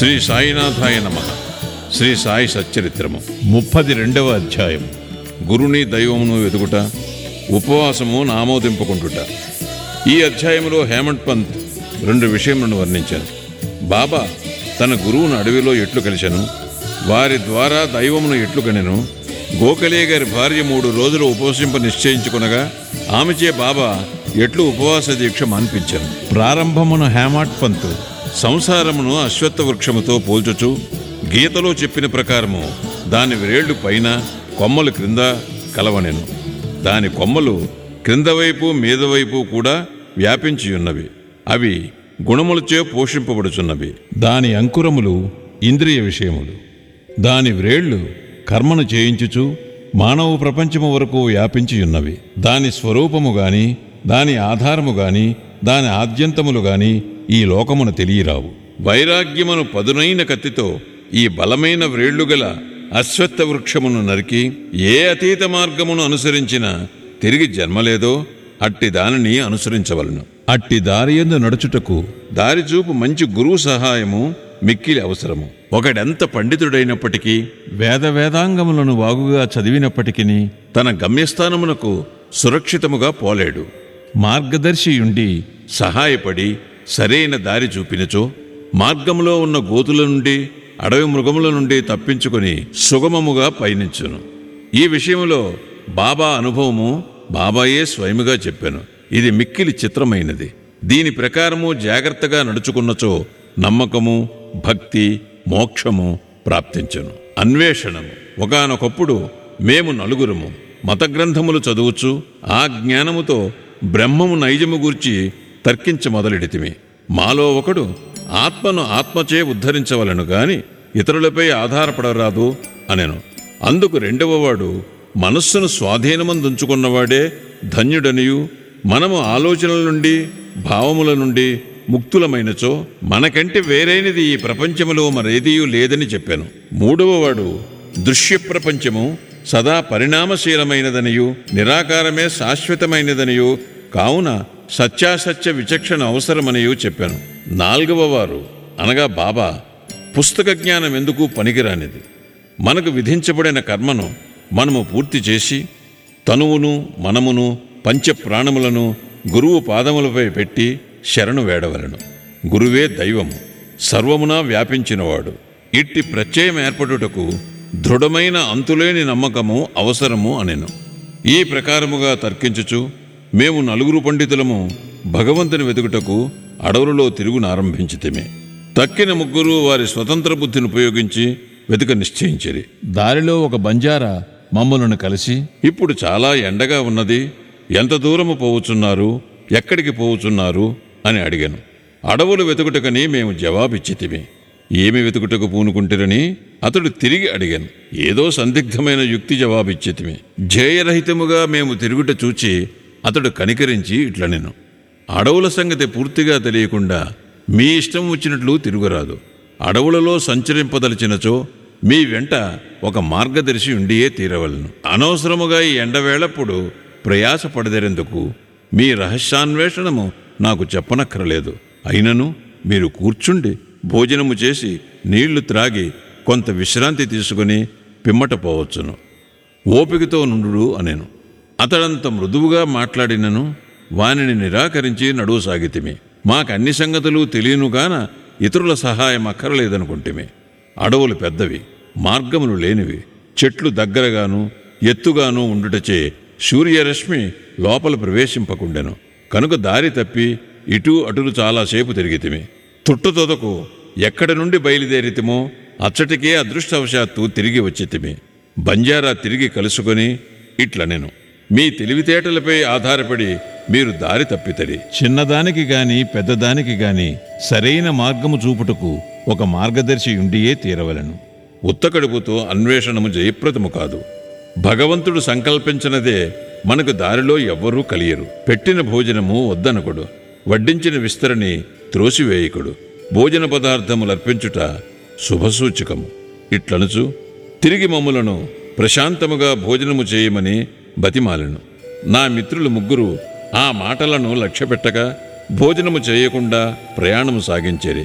శ్రీ సాయినాథాయ నమ శ్రీ సాయి సచ్చరిత్రము ముప్పది రెండవ అధ్యాయం గురుని దైవమును వెతుకుట ఉపవాసము నామోదింపుకుంటుట ఈ అధ్యాయంలో హేమంత్ పంత్ రెండు విషయములను వర్ణించారు బాబా తన గురువును అడవిలో ఎట్లు కలిశాను వారి ద్వారా దైవమును ఎట్లు కనెను గోఖలే గారి భార్య మూడు రోజులు ఉపవసింప నిశ్చయించుకునగా ఆమెచే బాబా ఎట్లు ఉపవాస దీక్ష మాన్పించాను ప్రారంభమున హేమాట్ పంతు సంసారమును అశ్వత్థ వృక్షముతో పోల్చుచు గీతలో చెప్పిన ప్రకారము దాని వ్రేళ్లు పైన కొమ్మలు క్రింద కలవనెను దాని కొమ్మలు క్రింద వైపు మీద వైపు కూడా వ్యాపించి ఉన్నవి అవి గుణములచే పోషింపబడుచున్నవి దాని అంకురములు ఇంద్రియ విషయములు దాని వ్రేళ్లు కర్మను చేయించుచు మానవ ప్రపంచము వరకు వ్యాపించి ఉన్నవి దాని స్వరూపము గాని దాని ఆధారము గాని దాని ఆద్యంతములు గాని ఈ లోకమున తెలియరావు వైరాగ్యమును పదునైన కత్తితో ఈ బలమైన వ్రేళ్లు గల అశ్వత్థ వృక్షమును నరికి ఏ అతీత మార్గమును అనుసరించినా తిరిగి జన్మలేదో అట్టి దానిని అనుసరించవలను అట్టి దారియందు నడుచుటకు దారిచూపు మంచి గురువు సహాయము మిక్కిలి అవసరము ఒకడెంత పండితుడైనప్పటికీ వేద వేదాంగములను వాగుగా చదివినప్పటికీ తన గమ్యస్థానమునకు సురక్షితముగా పోలేడు మార్గదర్శియుండి సహాయపడి సరైన దారి చూపినచో మార్గములో ఉన్న గోతుల నుండి అడవి మృగముల నుండి తప్పించుకొని సుగమముగా పయనించును ఈ విషయంలో బాబా అనుభవము బాబాయే స్వయముగా చెప్పాను ఇది మిక్కిలి చిత్రమైనది దీని ప్రకారము జాగ్రత్తగా నడుచుకున్నచో నమ్మకము భక్తి మోక్షము ప్రాప్తించను అన్వేషణము ఒకానొకప్పుడు మేము నలుగురము మత గ్రంథములు చదువుచు ఆ జ్ఞానముతో బ్రహ్మము నైజము గూర్చి తర్కించ మొదలెడితిమి మాలో ఒకడు ఆత్మను ఆత్మచే ఉద్ధరించవలను గాని ఇతరులపై ఆధారపడరాదు అనెను అందుకు రెండవవాడు మనస్సును స్వాధీనమందుంచుకున్నవాడే ధన్యుడనియు మనము ఆలోచనల నుండి భావముల నుండి ముక్తులమైనచో మనకంటే వేరైనది ఈ ప్రపంచములో మరేదియూ లేదని చెప్పాను మూడవవాడు దృశ్య ప్రపంచము సదా పరిణామశీలమైనదనియు నిరాకారమే శాశ్వతమైనదనియు కావున సత్యాసత్య విచక్షణ అవసరమనియు చెప్పాను నాలుగవ వారు అనగా బాబా పుస్తక జ్ఞానం ఎందుకు పనికిరానిది మనకు విధించబడిన కర్మను మనము పూర్తి చేసి తనువును మనమును పంచ ప్రాణములను గురువు పాదములపై పెట్టి శరణు వేడవలను గురువే దైవము సర్వమునా వ్యాపించినవాడు ఇట్టి ప్రత్యయం ఏర్పడుటకు దృఢమైన అంతులేని నమ్మకము అవసరము అనెను ఈ ప్రకారముగా తర్కించుచు మేము నలుగురు పండితులము భగవంతుని వెతుకుటకు అడవులలో తిరుగునారంభించితిమే తక్కిన ముగ్గురు వారి స్వతంత్ర బుద్ధిని ఉపయోగించి వెతుక నిశ్చయించిరి దారిలో ఒక బంజారా మమ్మలను కలిసి ఇప్పుడు చాలా ఎండగా ఉన్నది ఎంత దూరము పోవుచున్నారు ఎక్కడికి పోవుచున్నారు అని అడిగాను అడవులు వెతుకుటకని మేము జవాబిచ్చితిమి ఏమి వెతుకుటకు పూనుకుంటారని అతడు తిరిగి అడిగాను ఏదో సందిగ్ధమైన యుక్తి జవాబిచ్చితిమి ధ్యేయరహితముగా మేము తిరుగుట చూచి అతడు కనికరించి ఇట్లనెను అడవుల సంగతి పూర్తిగా తెలియకుండా మీ ఇష్టం వచ్చినట్లు తిరుగురాదు అడవులలో సంచరింపదలిచినచో మీ వెంట ఒక మార్గదర్శి ఉండియే తీరవలను అనవసరముగా ఈ ఎండవేళప్పుడు ప్రయాస పడదరెందుకు మీ రహస్యాన్వేషణము నాకు చెప్పనక్కరలేదు అయినను మీరు కూర్చుండి భోజనము చేసి నీళ్లు త్రాగి కొంత విశ్రాంతి తీసుకుని పిమ్మట పోవచ్చును ఓపికతో నుండు అనేను అతడంత మృదువుగా మాట్లాడినను వానిని నిరాకరించి నడువు సాగితిమి మాకన్ని సంగతులు తెలియనుగాన ఇతరుల సహాయం అక్కరలేదనుకుంటిమి అడవులు పెద్దవి మార్గములు లేనివి చెట్లు దగ్గరగాను ఎత్తుగాను ఉండుటచే సూర్యరశ్మి లోపల ప్రవేశింపకుండెను కనుక దారి తప్పి ఇటు అటులు చాలాసేపు తిరిగితిమి తుట్టుతొదకు ఎక్కడి నుండి బయలుదేరితిమో అచ్చటికే అదృష్టవశాత్తు తిరిగి వచ్చితిమి బంజారా తిరిగి కలుసుకొని ఇట్లనెను మీ తెలివితేటలపై ఆధారపడి మీరు దారి తప్పితరి చిన్నదానికి గాని పెద్దదానికి గాని సరైన మార్గము చూపుటకు ఒక మార్గదర్శి ఉండియే తీరవలను ఉత్తకడుపుతో అన్వేషణము జయప్రదము కాదు భగవంతుడు సంకల్పించినదే మనకు దారిలో ఎవ్వరూ కలియరు పెట్టిన భోజనము వద్దనకుడు వడ్డించిన విస్తరణి త్రోసివేయకుడు భోజన పదార్థములర్పించుట శుభసూచకము ఇట్లనుచు తిరిగి మమ్ములను ప్రశాంతముగా భోజనము చేయమని బతిమాలెను నా మిత్రులు ముగ్గురు ఆ మాటలను లక్ష్యపెట్టగా భోజనము చేయకుండా ప్రయాణము సాగించేరి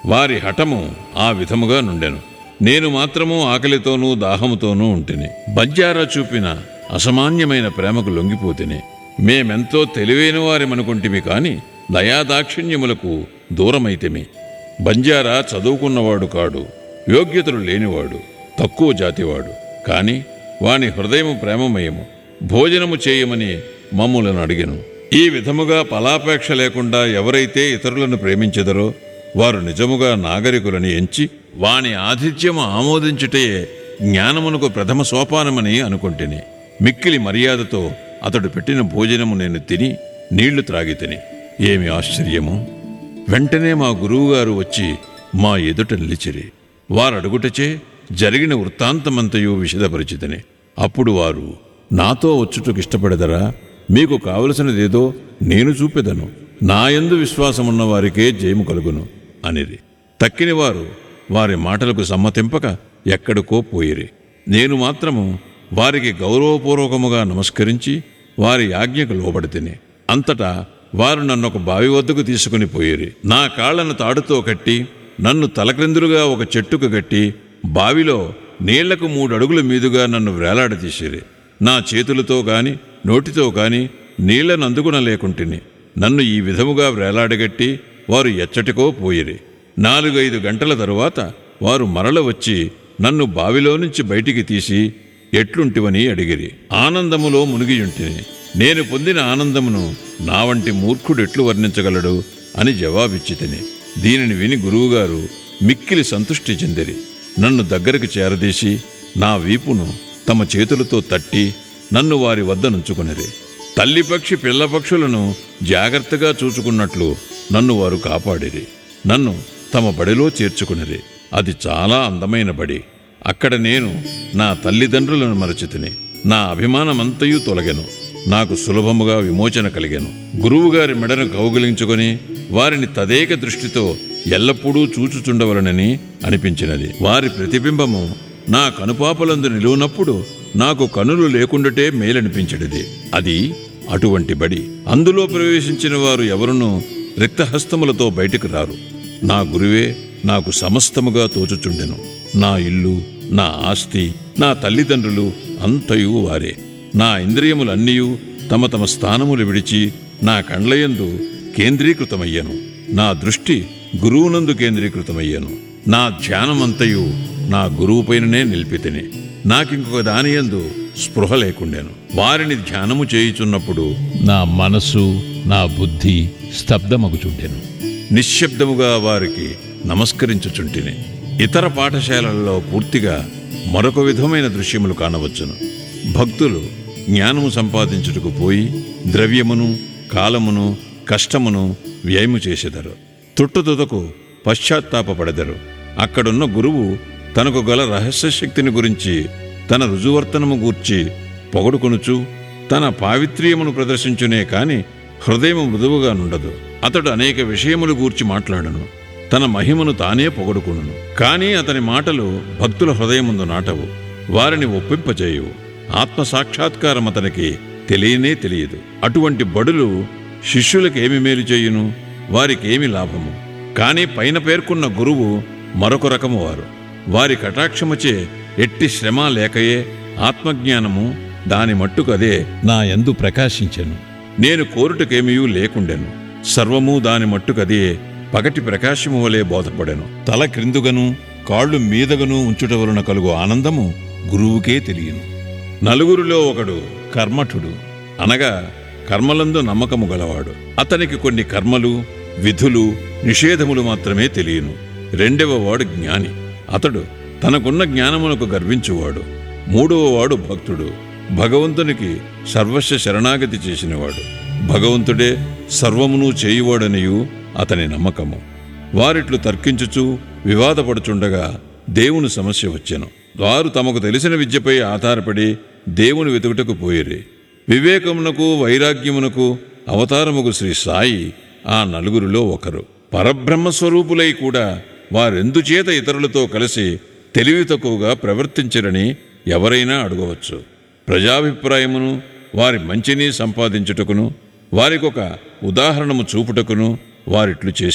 వారి హఠము ఆ విధముగా నుండెను నేను మాత్రము ఆకలితోనూ దాహముతోనూ ఉంటిని బంజారా చూపిన అసమాన్యమైన ప్రేమకు లొంగిపోతిని మేమెంతో తెలివైన వారిమనుకుంటిమి కాని దయాదాక్షిణ్యములకు దూరమైతిమి బంజారా చదువుకున్నవాడు కాడు యోగ్యతలు లేనివాడు తక్కువ జాతివాడు కాని వాని హృదయము ప్రేమమయము భోజనము చేయమని మమ్ములను అడిగెను ఈ విధముగా ఫలాపేక్ష లేకుండా ఎవరైతే ఇతరులను ప్రేమించెదరో వారు నిజముగా నాగరికులని ఎంచి వాని ఆతిథ్యము ఆమోదించుటే జ్ఞానమునకు ప్రథమ సోపానమని అనుకుంటుని మిక్కిలి మర్యాదతో అతడు పెట్టిన భోజనము నేను తిని నీళ్లు త్రాగి తిని ఏమి ఆశ్చర్యము వెంటనే మా గురువుగారు వచ్చి మా ఎదుట నిలిచిరి వారడుగుటచే జరిగిన వృత్తాంతమంతయు విషదపరిచితిని అప్పుడు వారు నాతో వచ్చుటకు ఇష్టపడదరా మీకు కావలసినదేదో నేను చూపెదను నాయందు విశ్వాసమున్న వారికే జయము కలుగును అనిది తక్కిన వారు వారి మాటలకు సమ్మతింపక ఎక్కడికో పోయిరి నేను మాత్రము వారికి గౌరవపూర్వకముగా నమస్కరించి వారి ఆజ్ఞకు లోబడితిని అంతటా వారు నన్ను ఒక బావి వద్దకు తీసుకుని పోయిరి నా కాళ్లను తాడుతో కట్టి నన్ను తలక్రిందులుగా ఒక చెట్టుకు కట్టి బావిలో నీళ్లకు మూడు అడుగుల మీదుగా నన్ను వేలాడదీసిరి నా చేతులతో గాని నోటితో గాని నీళ్లను అందుకునలేకుంటిని నన్ను ఈ విధముగా వేలాడగట్టి వారు ఎచ్చటికో పోయిరి నాలుగైదు గంటల తరువాత వారు మరల వచ్చి నన్ను బావిలో నుంచి బయటికి తీసి ఎట్లుంటివని అడిగిరి ఆనందములో మునిగియుంటిని నేను పొందిన ఆనందమును నా వంటి మూర్ఖుడెట్లు వర్ణించగలడు అని జవాబిచ్చి తిని దీనిని విని గురువుగారు మిక్కిలి సంతృష్టి చెందిరి నన్ను దగ్గరకు చేరదీసి నా వీపును తమ చేతులతో తట్టి నన్ను వారి వద్ద నుంచుకొనిరి తల్లిపక్షి పిల్లపక్షులను జాగ్రత్తగా చూచుకున్నట్లు నన్ను వారు కాపాడిరి నన్ను తమ బడిలో చేర్చుకునిరి అది చాలా అందమైన బడి అక్కడ నేను నా తల్లిదండ్రులను మరచితిని నా అభిమానమంతయు తొలగెను నాకు సులభముగా విమోచన కలిగెను గురువుగారి మెడను కౌగిలించుకొని వారిని తదేక దృష్టితో ఎల్లప్పుడూ చూచుచుండవలనని అనిపించినది వారి ప్రతిబింబము నా కనుపాపలందు నిలువునప్పుడు నాకు కనులు లేకుండాటే మేలనిపించడిది అది అటువంటి బడి అందులో ప్రవేశించిన వారు ఎవరునూ రిక్తహస్తములతో బయటకు రారు నా గురువే నాకు సమస్తముగా తోచుచుండెను నా ఇల్లు నా ఆస్తి నా తల్లిదండ్రులు అంతయు వారే నా ఇంద్రియములన్నీయు తమ తమ స్థానములు విడిచి నా కండ్లయందు కేంద్రీకృతమయ్యను నా దృష్టి గురువునందు కేంద్రీకృతమయ్యను నా ధ్యానమంతయు నా గురువుపైననే నిలిపితిని నాకింకొక దానియందు స్పృహ లేకుండెను వారిని ధ్యానము చేయుచున్నప్పుడు నా మనసు నా బుద్ధి స్తబ్దమగుచుండెను నిశ్శబ్దముగా వారికి నమస్కరించుచుంటిని ఇతర పాఠశాలల్లో పూర్తిగా మరొక విధమైన దృశ్యములు కానవచ్చును భక్తులు జ్ఞానము సంపాదించుటకు పోయి ద్రవ్యమును కాలమును కష్టమును వ్యయము చేసెదరు తుట్టుతుదకు పశ్చాత్తాపపడెదరు అక్కడున్న గురువు తనకు గల రహస్య శక్తిని గురించి తన రుజువర్తనము గూర్చి పొగడుకొనుచు తన పావిత్ర్యమును ప్రదర్శించునే కాని హృదయము మృదువుగా నుండదు అతడు అనేక విషయములు గూర్చి మాట్లాడను తన మహిమను తానే పొగడుకును కానీ అతని మాటలు భక్తుల హృదయముందు నాటవు వారిని ఒప్పింపజేయవు ఆత్మ సాక్షాత్కారం అతనికి తెలియనే తెలియదు అటువంటి బడులు శిష్యులకేమి మేలు చేయును వారికేమి లాభము కానీ పైన పేర్కొన్న గురువు మరొక రకము వారు వారి కటాక్షముచే ఎట్టి శ్రమ లేకయే ఆత్మజ్ఞానము దాని మట్టుకదే నా యందు ప్రకాశించెను నేను కోరుటకేమీయూ లేకుండెను సర్వము దాని మట్టుకదే పగటి ప్రకాశము వలె బోధపడెను తల క్రిందుగను కాళ్ళు మీదగను ఉంచుట వలన కలుగు ఆనందము గురువుకే తెలియను నలుగురిలో ఒకడు కర్మఠుడు అనగా కర్మలందు నమ్మకము గలవాడు అతనికి కొన్ని కర్మలు విధులు నిషేధములు మాత్రమే తెలియను రెండవ వాడు జ్ఞాని అతడు తనకున్న జ్ఞానమునకు గర్వించువాడు మూడవ వాడు భక్తుడు భగవంతునికి సర్వస్వ శరణాగతి చేసినవాడు భగవంతుడే సర్వమును చేయువాడనియు అతని నమ్మకము వారిట్లు తర్కించుచు వివాదపడుచుండగా దేవుని సమస్య వచ్చెను వారు తమకు తెలిసిన విద్యపై ఆధారపడి దేవుని వెతుకుటకు పోయిరి వివేకమునకు వైరాగ్యమునకు అవతారముకు శ్రీ సాయి ఆ నలుగురిలో ఒకరు పరబ్రహ్మస్వరూపులై కూడా వారెందుచేత ఇతరులతో కలిసి తెలివి తక్కువగా ప్రవర్తించరని ఎవరైనా అడగవచ్చు ప్రజాభిప్రాయమును వారి మంచిని సంపాదించుటకును వారికొక ఉదాహరణము చూపుటకును వారిట్లు చేసిరి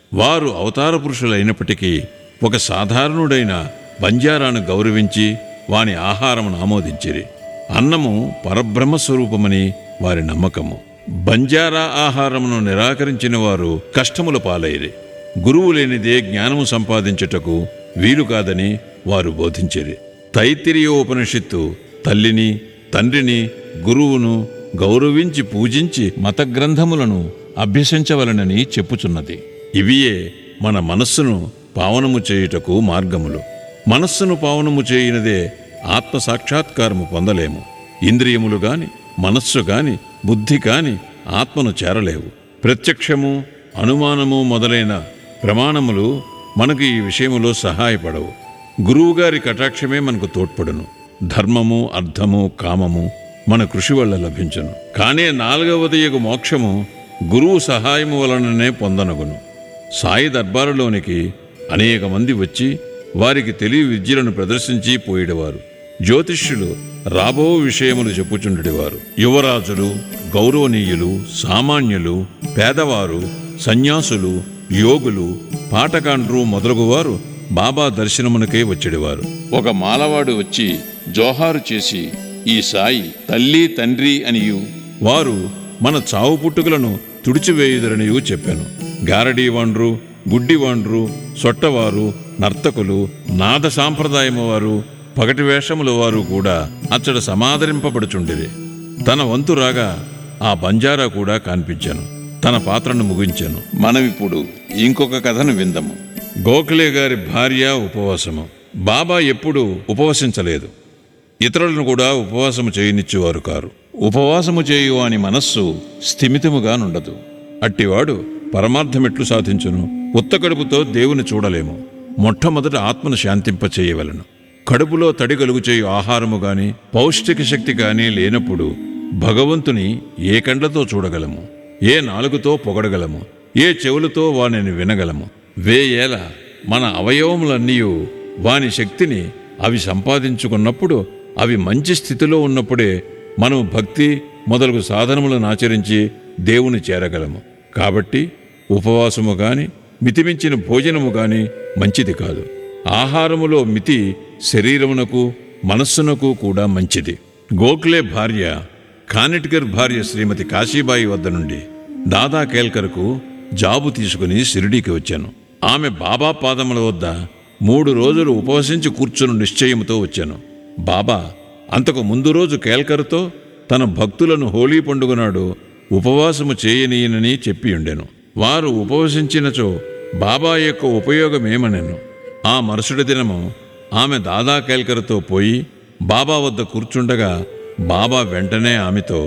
వారు అవతార పురుషులైనప్పటికీ ఒక సాధారణుడైన బంజారాను గౌరవించి వాని ఆహారమును ఆమోదించిరి అన్నము పరబ్రహ్మ స్వరూపమని వారి నమ్మకము బంజారా ఆహారమును నిరాకరించిన వారు కష్టముల పాలైరి గురువు లేనిదే జ్ఞానము సంపాదించుటకు వీలు కాదని వారు బోధించిరి తైత్తిరీయోపనిషత్తు తల్లిని తండ్రిని గురువును గౌరవించి పూజించి మత గ్రంథములను అభ్యసించవలనని చెప్పుచున్నది ఇవియే మన మనస్సును పావనము చేయుటకు మార్గములు మనస్సును పావనము చేయినదే ఆత్మ సాక్షాత్కారము పొందలేము ఇంద్రియములు గాని మనస్సు గాని బుద్ధి కాని ఆత్మను చేరలేవు ప్రత్యక్షము అనుమానము మొదలైన ప్రమాణములు మనకు ఈ విషయములో సహాయపడవు గురువుగారి కటాక్షమే మనకు తోడ్పడును ధర్మము అర్థము కామము మన కృషి వల్ల లభించును కానే నాలుగవది యొక్క మోక్షము గురువు సహాయము వలననే పొందనగును సాయి దర్బారులోనికి అనేక మంది వచ్చి వారికి తెలివి విద్యలను ప్రదర్శించి పోయేవారు జ్యోతిష్యులు రాబో విషయములు చెప్పుచుండేవారు యువరాజులు గౌరవనీయులు సామాన్యులు పేదవారు సన్యాసులు యోగులు పాటకాండ్రు మొదలగువారు బాబా దర్శనమునకే వచ్చేవారు ఒక మాలవాడు వచ్చి జోహారు చేసి ఈ సాయి తల్లి తండ్రి అనియు వారు మన చావు పుట్టుకలను తుడిచివేయుదరనియు చెప్పాను గారడీవాండ్రు గుడ్డివాండ్రు సొట్టవారు నర్తకులు నాద సాంప్రదాయము వారు పగటి వేషముల వారు కూడా అచ్చట సమాదరింపబడుచుండిరి తన వంతు రాగా ఆ బంజారా కూడా కనిపించాను తన పాత్రను ముగించాను మనమిప్పుడు ఇంకొక కథను విందము గోఖలే గారి భార్య ఉపవాసము బాబా ఎప్పుడూ ఉపవసించలేదు ఇతరులను కూడా ఉపవాసము చేయనిచ్చేవారు కారు ఉపవాసము చేయు అని మనస్సు స్థిమితముగా నుండదు అట్టివాడు పరమార్థమెట్లు సాధించును ఉత్త కడుపుతో దేవుని చూడలేము మొట్టమొదట ఆత్మను శాంతింప చేయవలను కడుపులో తడి కలుగు చేయు ఆహారము గాని పౌష్టిక శక్తి గాని లేనప్పుడు భగవంతుని ఏ కండ్లతో చూడగలము ఏ నాలుగుతో పొగడగలము ఏ చెవులతో వానిని వినగలము వేయేల మన అవయవములన్నీ వాని శక్తిని అవి సంపాదించుకున్నప్పుడు అవి మంచి స్థితిలో ఉన్నప్పుడే మనం భక్తి మొదలగు సాధనములను ఆచరించి దేవుని చేరగలము కాబట్టి ఉపవాసము గాని మితిమించిన భోజనము గాని మంచిది కాదు ఆహారములో మితి శరీరమునకు మనస్సునకు కూడా మంచిది గోఖలే భార్య కానిట్కర్ భార్య శ్రీమతి కాశీబాయి వద్ద నుండి దాదా కేల్కర్కు జాబు తీసుకుని షిరిడీకి వచ్చాను ఆమె బాబా పాదముల వద్ద మూడు రోజులు ఉపవసించి కూర్చుని నిశ్చయముతో వచ్చాను బాబా అంతకు ముందు రోజు కేల్కర్తో తన భక్తులను హోలీ పండుగ నాడు ఉపవాసము చేయనీయనని చెప్పి ఉండెను వారు ఉపవసించినచో బాబా యొక్క ఉపయోగమేమనెను ఆ మరుసటి దినము ఆమె దాదా కేల్కర్తో పోయి బాబా వద్ద కూర్చుండగా బాబా వెంటనే ఆమెతో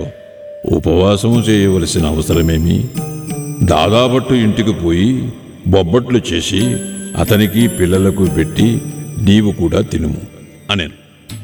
ఉపవాసము చేయవలసిన అవసరమేమి దాదాబట్టు ఇంటికి పోయి బొబ్బట్లు చేసి అతనికి పిల్లలకు పెట్టి నీవు కూడా తినుము అనెను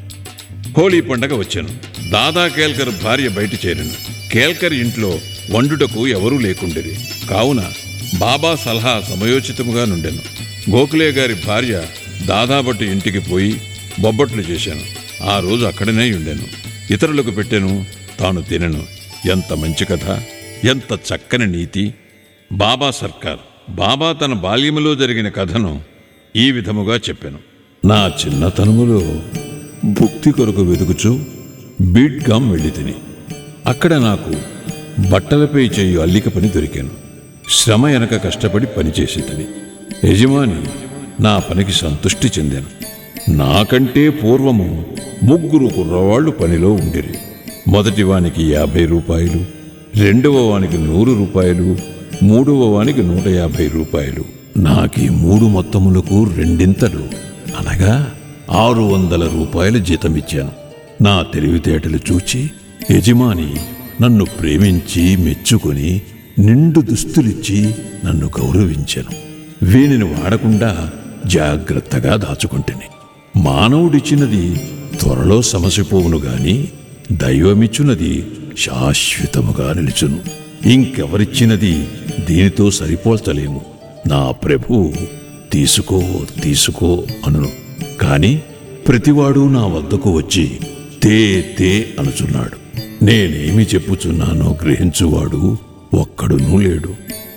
హోలీ పండగ వచ్చాను దాదా కేల్కర్ భార్య బయట చేరాను కేల్కర్ ఇంట్లో వండుటకు ఎవరూ లేకుండేది కావున బాబా సలహా సమయోచితముగా నుండెను గోఖలే గారి భార్య దాదాబట్టు ఇంటికి పోయి బొబ్బట్లు చేశాను ఆ రోజు అక్కడనే ఉండెను ఇతరులకు పెట్టెను తాను తినెను ఎంత మంచి కథ ఎంత చక్కని నీతి బాబా సర్కార్ బాబా తన బాల్యములో జరిగిన కథను ఈ విధముగా చెప్పాను నా చిన్నతనములో భుక్తి కొరకు వెతుకుచు బీట్గాం వెళ్ళి తిని అక్కడ నాకు బట్టలపై చేయు అల్లిక పని దొరికాను శ్రమ వెనక కష్టపడి పనిచేసి తిని యజమాని నా పనికి సంతృష్టి చెందాను నాకంటే పూర్వము ముగ్గురు కుర్రవాళ్ళు పనిలో ఉండిరి మొదటి వానికి యాభై రూపాయలు రెండవ వానికి నూరు రూపాయలు మూడవ వానికి నూట యాభై రూపాయలు నాకీ మూడు మొత్తములకు రెండింతలు అనగా ఆరు వందల రూపాయలు జీతమిచ్చాను నా తెలివితేటలు చూచి యజమాని నన్ను ప్రేమించి మెచ్చుకొని నిండు దుస్తులిచ్చి నన్ను గౌరవించాను వీనిని వాడకుండా జాగ్రత్తగా దాచుకుంటుని మానవుడిచ్చినది త్వరలో సమసిపోవును గాని దైవమిచ్చునది శాశ్వతముగా నిలుచును ఇంకెవరిచ్చినది దీనితో సరిపోల్చలేము నా ప్రభు తీసుకో తీసుకో అనును కాని ప్రతివాడు నా వద్దకు వచ్చి తే తే అనుచున్నాడు నేనేమి చెప్పుచున్నానో గ్రహించువాడు ఒక్కడునూ లేడు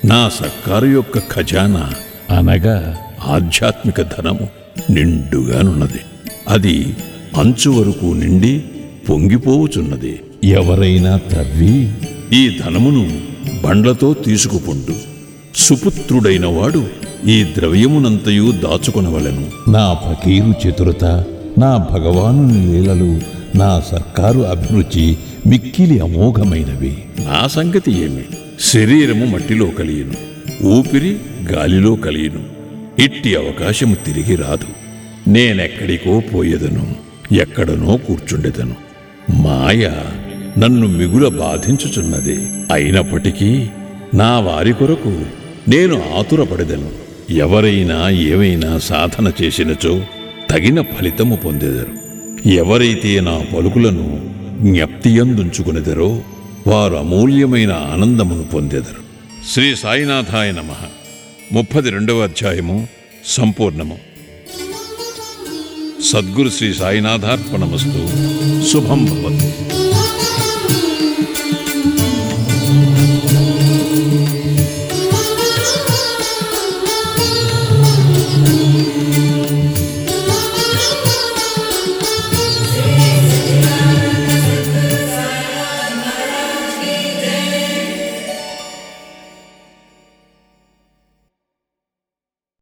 నా సర్కారు యొక్క ఖజానా అనగా ఆధ్యాత్మిక ధనము నిండుగానున్నది అది అంచు వరకు నిండి పొంగిపోవుచున్నది ఎవరైనా త్రవ్వి ఈ ధనమును బండ్లతో తీసుకుపొండు సుపుత్రుడైన వాడు ఈ ద్రవ్యమునంతయు దాచుకొనవలెను నా ఫకీరు చతురత నా భగవాను లీలలు నా సర్కారు అభిరుచి మిక్కిలి అమోఘమైనవి నా సంగతి ఏమి శరీరము మట్టిలో కలియును ఊపిరి గాలిలో కలియును ఇట్టి అవకాశము తిరిగి రాదు నేనెక్కడికో పోయేదను ఎక్కడనో కూర్చుండెదను మాయ నన్ను మిగుల బాధించుచున్నది అయినప్పటికీ నా వారి కొరకు నేను ఆతురపడెదను ఎవరైనా ఏమైనా సాధన చేసినచో తగిన ఫలితము పొందెదరు ఎవరైతే నా పలుకులను జ్ఞప్తియందుంచుకునేదరో వారు అమూల్యమైన ఆనందమును పొందెదరు శ్రీ సాయినాథాయ నమ ముప్పది రెండవ అధ్యాయము సంపూర్ణము సద్గురు శ్రీ సాయినాథార్పణమస్తు శుభం భవతు